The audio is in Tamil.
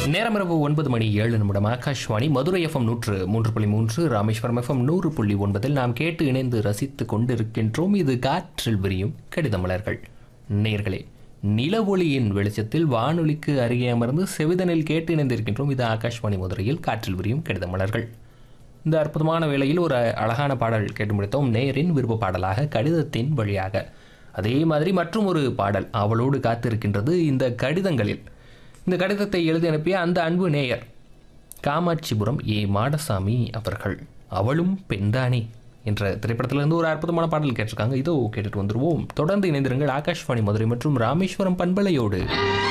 நேரம் இரவு ஒன்பது மணி ஏழு நிமிடம் ஆகாஷ்வாணி மதுரை எஃப்எம் நூற்று மூன்று புள்ளி மூன்று ராமேஸ்வரம் எஃப்எம் நூறு புள்ளி ஒன்பதில் நாம் கேட்டு இணைந்து ரசித்துக் கொண்டிருக்கின்றோம் இது காற்றில் விரியும் கடிதமலர்கள் நேர்களே நிலவொளியின் வெளிச்சத்தில் வானொலிக்கு அருகே அமர்ந்து செவிதனில் கேட்டு இணைந்திருக்கின்றோம் இது ஆகாஷ்வாணி மதுரையில் காற்றில் விரியும் கடிதமலர்கள் இந்த அற்புதமான வேளையில் ஒரு அழகான பாடல் கேட்டு முடித்தோம் நேரின் விருப்ப பாடலாக கடிதத்தின் வழியாக அதே மாதிரி மற்றும் ஒரு பாடல் அவளோடு காத்திருக்கின்றது இந்த கடிதங்களில் இந்த கடிதத்தை எழுதி அனுப்பிய அந்த அன்பு நேயர் காமாட்சிபுரம் ஏ மாடசாமி அவர்கள் அவளும் பெண்தானே என்ற திரைப்படத்திலிருந்து ஒரு அற்புதமான பாடல் கேட்டிருக்காங்க இதோ கேட்டுட்டு வந்துருவோம் தொடர்ந்து இணைந்திருங்கள் ஆகாஷ்வாணி மதுரை மற்றும் ராமேஸ்வரம் பண்பலையோடு